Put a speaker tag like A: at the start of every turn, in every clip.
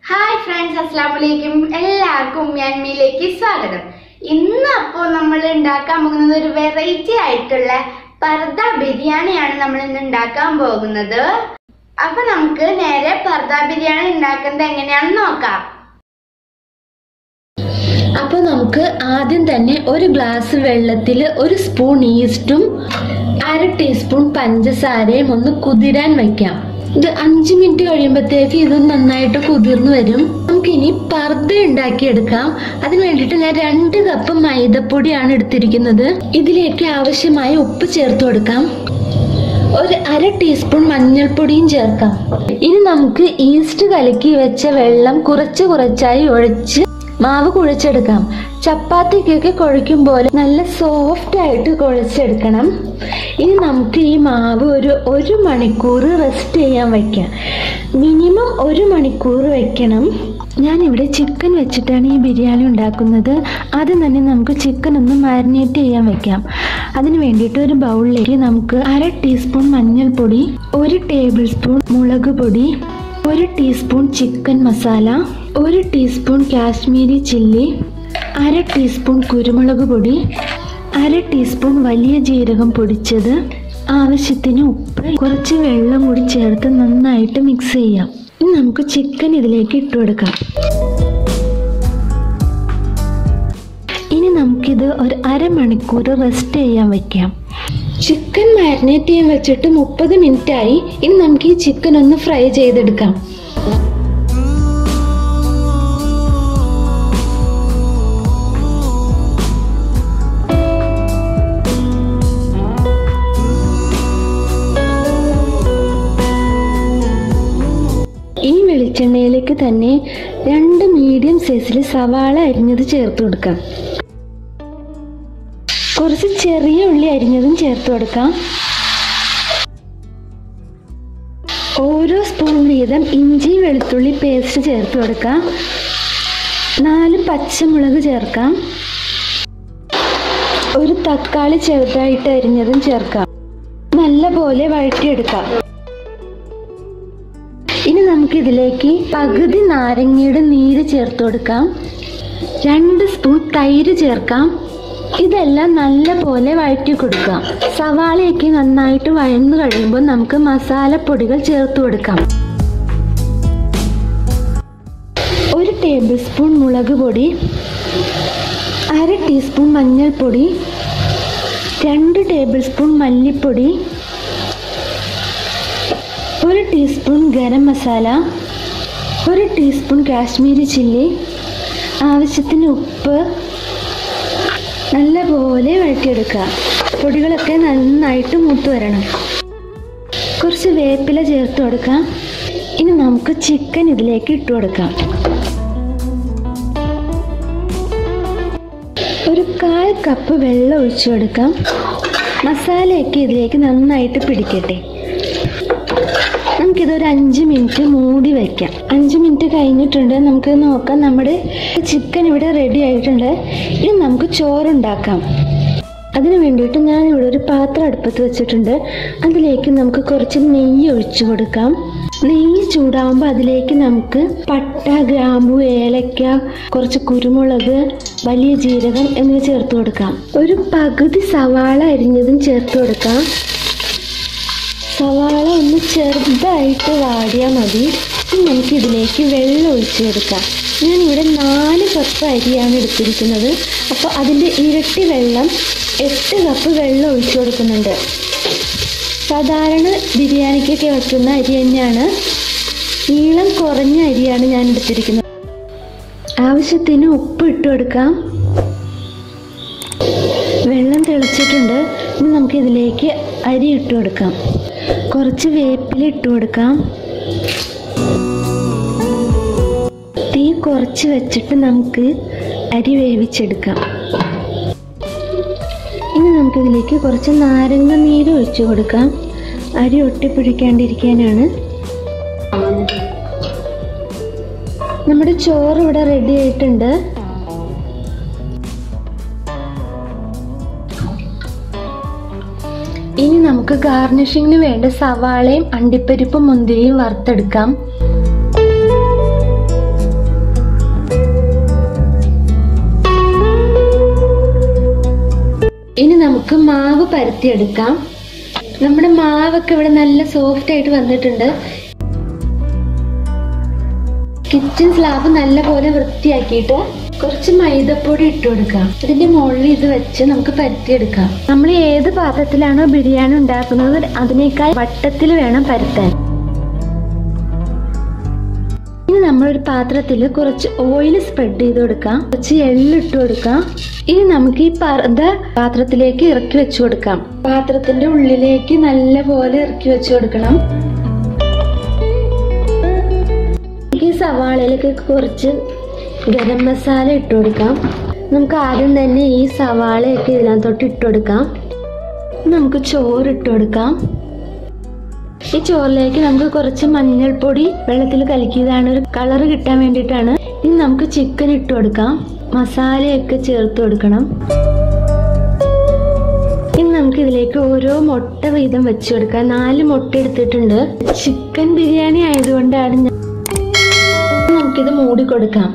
A: hi friends അസ്സാം വലൈക്കും എല്ലാവർക്കും ഉമ്യാൻമിയിലേക്ക് സ്വാഗതം ഇന്ന് അപ്പോൾ നമ്മൾ ഉണ്ടാക്കാൻ പോകുന്നത് ഒരു വെറൈറ്റി ആയിട്ടുള്ള പർദ ബിരിയാണിയാണ് നമ്മൾ ഇന്ന് ഉണ്ടാക്കാൻ പോകുന്നത് അപ്പൊ നമുക്ക് നേരെ പർദ ബിരിയാണി ഉണ്ടാക്കുന്നത് എങ്ങനെയാണെന്ന് നോക്കാം
B: അപ്പോൾ നമുക്ക് ആദ്യം തന്നെ ഒരു ഗ്ലാസ് വെള്ളത്തിൽ ഒരു സ്പൂൺ ഈസ്റ്റും അര ടീസ്പൂൺ പഞ്ചസാരയും ഒന്ന് കുതിരാൻ വെക്കാം ഇത് അഞ്ച് മിനിറ്റ് കഴിയുമ്പോഴത്തേക്ക് ഇത് നന്നായിട്ട് കുതിർന്നു വരും നമുക്കിനി പർദ്ദ ഉണ്ടാക്കിയെടുക്കാം അതിന് വേണ്ടിയിട്ട് ഞാൻ രണ്ട് കപ്പ് മൈദപ്പൊടിയാണ് എടുത്തിരിക്കുന്നത് ഇതിലേക്ക് ആവശ്യമായ ഉപ്പ് ചേർത്ത് കൊടുക്കാം ഒരു അര ടീസ്പൂൺ മഞ്ഞൾപ്പൊടിയും ചേർക്കാം ഇനി നമുക്ക് ഈസ്റ്റ് കലക്കി വെച്ച വെള്ളം കുറച്ച് കുറച്ചായി ഒഴിച്ച് മാവ് കുഴച്ചെടുക്കാം ചപ്പാത്തിക്കൊക്കെ കുഴയ്ക്കും പോലെ നല്ല സോഫ്റ്റ് ആയിട്ട് കുഴച്ചെടുക്കണം ഇനി നമുക്ക് ഈ മാവ് ഒരു ഒരു മണിക്കൂർ റെസ്റ്റ് ചെയ്യാൻ വയ്ക്കാം മിനിമം ഒരു മണിക്കൂർ വെക്കണം ഞാനിവിടെ ചിക്കൻ വെച്ചിട്ടാണ് ഈ ബിരിയാണി ഉണ്ടാക്കുന്നത് ആദ്യം തന്നെ നമുക്ക് ചിക്കൻ ഒന്ന് മാരിനേറ്റ് ചെയ്യാൻ വെക്കാം അതിന് വേണ്ടിയിട്ട് ഒരു ബൗളിലേക്ക് നമുക്ക് അര ടീസ്പൂൺ മഞ്ഞൾപ്പൊടി ഒരു ടേബിൾ സ്പൂൺ മുളക് പൊടി ഒരു ടീസ്പൂൺ ചിക്കൻ മസാല ഒരു ടീസ്പൂൺ കാശ്മീരി ചില്ലി അര ടീസ്പൂൺ കുരുമുളക് പൊടി അര ടീസ്പൂൺ വലിയ ജീരകം പൊടിച്ചത് ആവശ്യത്തിന് ഉപ്പ് കുറച്ച് വെള്ളം കൂടി ചേർത്ത് നന്നായിട്ട് മിക്സ് ചെയ്യാം ഇനി നമുക്ക് ചിക്കൻ ഇതിലേക്ക് ഇട്ട് കൊടുക്കാം ഇനി നമുക്കിത് ഒരു അരമണിക്കൂർ റെസ്റ്റ് ചെയ്യാൻ വെക്കാം ചിക്കൻ മാരിനേറ്റ് ചെയ്യാൻ വെച്ചിട്ട് മുപ്പത് മിനിറ്റ് ആയി ഇനി നമുക്ക് ഈ ചിക്കൻ ഒന്ന് ഫ്രൈ ചെയ്തെടുക്കാം ഈ വെളിച്ചെണ്ണയിലേക്ക് തന്നെ രണ്ട് മീഡിയം സൈസിൽ സവാള അരിഞ്ഞത് ചേർത്ത് കൊടുക്കാം കുറച്ച് ചെറിയ ഉള്ളി അരിഞ്ഞതും ചേർത്ത് കൊടുക്കാം ഓരോ സ്പൂൺ വീതം ഇഞ്ചി വെളുത്തുള്ളി പേസ്റ്റ് ചേർത്ത് കൊടുക്കാം നാല് പച്ചമുളക് ചേർക്കാം ഒരു തക്കാളി ചെറുതായിട്ട് അരിഞ്ഞതും ചേർക്കാം നല്ല പോലെ വഴറ്റിയെടുക്കാം ഇനി നമുക്ക് ഇതിലേക്ക് പകുതി നാരങ്ങയുടെ നീര് ചേർത്ത് കൊടുക്കാം രണ്ട് സ്പൂൺ തൈര് ചേർക്കാം ഇതെല്ലാം നല്ല പോലെ വഴറ്റി കൊടുക്കാം സവാളയൊക്കെ നന്നായിട്ട് വഴന്നു കഴിയുമ്പോൾ നമുക്ക് മസാലപ്പൊടികൾ ചേർത്ത് കൊടുക്കാം ഒരു ടേബിൾ സ്പൂൺ മുളക് പൊടി അര ടീസ്പൂൺ മഞ്ഞൾപ്പൊടി രണ്ട് ടേബിൾ സ്പൂൺ മല്ലിപ്പൊടി ഒരു ടീസ്പൂൺ ഗരം മസാല ഒരു ടീസ്പൂൺ കാശ്മീരി ചില്ലി ആവശ്യത്തിന് ഉപ്പ് നല്ലപോലെ വഴറ്റിയെടുക്കുക പൊടികളൊക്കെ നന്നായിട്ട് മൂത്ത് വരണം കുറച്ച് വേപ്പില ചേർത്ത് കൊടുക്കാം ഇനി നമുക്ക് ചിക്കൻ ഇതിലേക്ക് ഇട്ട് കൊടുക്കാം ഒരു കാൽ കപ്പ് വെള്ളം ഒഴിച്ചു കൊടുക്കാം മസാലയൊക്കെ ഇതിലേക്ക് നന്നായിട്ട് പിടിക്കട്ടെ നമുക്കിതൊരു അഞ്ച് മിനിറ്റ് മൂടി വയ്ക്കാം അഞ്ച് മിനിറ്റ് കഴിഞ്ഞിട്ടുണ്ട് നമുക്ക് നോക്കാം നമ്മുടെ ചിക്കൻ ഇവിടെ റെഡി ആയിട്ടുണ്ട് ഇനി നമുക്ക് ചോറുണ്ടാക്കാം അതിന് വേണ്ടിയിട്ട് ഞാൻ ഇവിടെ ഒരു പാത്രം അടുപ്പത്ത് വെച്ചിട്ടുണ്ട് അതിലേക്ക് നമുക്ക് കുറച്ച് നെയ്യ് ഒഴിച്ചു കൊടുക്കാം നെയ്യ് ചൂടാവുമ്പോൾ അതിലേക്ക് നമുക്ക് പട്ട ഗ്രാമ്പു ഏലക്ക കുറച്ച് കുരുമുളക് വലിയ ജീരകം എന്നിവ ചേർത്ത് കൊടുക്കാം ഒരു പകുതി സവാള അരിഞ്ഞതും ചേർത്ത് കൊടുക്കാം സവാള ഒന്ന് ചെറുതായിട്ട് വാടിയാൽ മതി ഇനി നമുക്ക് ഇതിലേക്ക് വെള്ളം ഒഴിച്ചു കൊടുക്കാം ഞാനിവിടെ നാല് കപ്പ് അരിയാണ് എടുത്തിരിക്കുന്നത് അപ്പോൾ അതിൻ്റെ ഇരട്ടി വെള്ളം എട്ട് കപ്പ് വെള്ളം ഒഴിച്ചു കൊടുക്കുന്നുണ്ട് സാധാരണ ബിരിയാണിക്കൊക്കെ വയ്ക്കുന്ന അരി തന്നെയാണ് നീളം കുറഞ്ഞ അരിയാണ് ഞാൻ എടുത്തിരിക്കുന്നത് ആവശ്യത്തിന് ഉപ്പ് ഇട്ട് കൊടുക്കാം വെള്ളം തിളച്ചിട്ടുണ്ട് ഇനി നമുക്ക് ഇതിലേക്ക് അരി ഇട്ട് കൊടുക്കാം കുറച്ച് വേപ്പില ഇട്ട് കൊടുക്കാം തീ കുറച്ച് വെച്ചിട്ട് നമുക്ക് അരി വേവിച്ചെടുക്കാം ഇനി നമുക്കിതിലേക്ക് കുറച്ച് നാരങ്ങ നീര് ഒഴിച്ചു കൊടുക്കാം അരി ഒട്ടിപ്പിടിക്കാണ്ടിരിക്കാനാണ് നമ്മുടെ ചോറ് ഇവിടെ റെഡി ആയിട്ടുണ്ട് ഇനി നമുക്ക് ഗാർണിഷിങ്ങിന് വേണ്ട സവാളയും അണ്ടിപ്പരിപ്പും മുന്തിരിയും വറുത്തെടുക്കാം ഇനി നമുക്ക് മാവ് പരത്തിയെടുക്കാം നമ്മുടെ മാവൊക്കെ ഇവിടെ നല്ല സോഫ്റ്റ് ആയിട്ട് വന്നിട്ടുണ്ട് കിച്ചൺ സ്ലാബ് നല്ലപോലെ വൃത്തിയാക്കിയിട്ട് കുറച്ച് മൈദപ്പൊടി ഇട്ട് കൊടുക്കാം ഇതിന്റെ മുകളിൽ ഇത് വെച്ച് നമുക്ക് പരത്തിയെടുക്കാം നമ്മൾ ഏത് പാത്രത്തിലാണോ ബിരിയാണി ഉണ്ടാക്കുന്നത് അതിനേക്കാൾ വട്ടത്തിൽ വേണം പരത്താൻ ഇനി നമ്മളൊരു പാത്രത്തിൽ കുറച്ച് ഓയിൽ സ്പ്രെഡ് ചെയ്ത് കൊടുക്കാം കുറച്ച് എള്ള് ഇട്ട് കൊടുക്കാം ഇനി നമുക്ക് ഈ പർദ്ദ പാത്രത്തിലേക്ക് ഇറക്കി വെച്ചു കൊടുക്കാം പാത്രത്തിന്റെ ഉള്ളിലേക്ക് നല്ലപോലെ ഇറക്കി വെച്ചു കൊടുക്കണം ഈ സവാളയിലേക്ക് കുറച്ച് ഗരം മസാല ഇട്ട് കൊടുക്കാം നമുക്ക് ആദ്യം തന്നെ ഈ സവാളയൊക്കെ ഇതിനകത്തോട്ട് ഇട്ട് കൊടുക്കാം നമുക്ക് ചോറ് ഇട്ട് കൊടുക്കാം ഈ ചോറിലേക്ക് നമുക്ക് കുറച്ച് മഞ്ഞൾപ്പൊടി വെള്ളത്തിൽ കലക്കിയതാണ് ഒരു കളർ കിട്ടാൻ വേണ്ടിയിട്ടാണ് ഇനി നമുക്ക് ചിക്കൻ ഇട്ട് കൊടുക്കാം മസാലയൊക്കെ ചേർത്ത് കൊടുക്കണം ഇനി നമുക്ക് ഇതിലേക്ക് ഓരോ മുട്ട വീതം വെച്ച് കൊടുക്കാം നാല് മുട്ട എടുത്തിട്ടുണ്ട് ചിക്കൻ ബിരിയാണി ആയതുകൊണ്ടാണ് ഞാൻ നമുക്കിത് മൂടി കൊടുക്കാം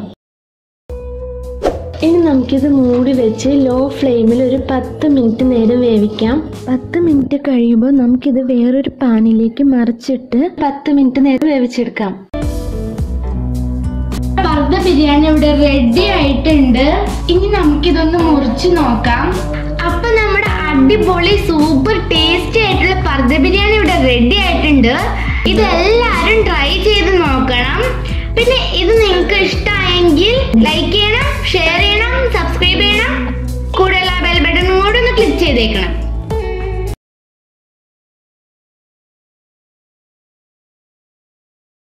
B: ഇനി നമുക്കിത് മൂടി വെച്ച് ലോ ഫ്ലെയിമിൽ ഒരു പത്ത് മിനിറ്റ് നേരം വേവിക്കാം പത്ത് മിനിറ്റ് കഴിയുമ്പോൾ നമുക്കിത് വേറൊരു പാനിലേക്ക് മറിച്ചിട്ട് പത്ത് മിനിറ്റ് നേരം വേവിച്ചെടുക്കാം
A: പർദ്ദ ബിരിയാണി ഇവിടെ റെഡി ആയിട്ടുണ്ട് ഇനി നമുക്കിതൊന്ന് മുറിച്ച് നോക്കാം അപ്പൊ നമ്മുടെ അടിപൊളി സൂപ്പർ ടേസ്റ്റി ആയിട്ടുള്ള പർദ്ദ ബിരിയാണി ഇവിടെ റെഡി ആയിട്ടുണ്ട് ഇത് എല്ലാവരും ട്രൈ ചെയ്ത് നോക്കണം പിന്നെ ഇത് നിങ്ങൾക്ക് ഇഷ്ടമായെങ്കിൽ ലൈക്ക് ചെയ്യണം ഷെയർ ചെയ്യണം സബ്സ്ക്രൈബ് ചെയ്യണം കൂടെയുള്ള ബെൽ ബട്ടൺ കൂടെ ഒന്ന് ക്ലിക്ക് ചെയ്തേക്കണം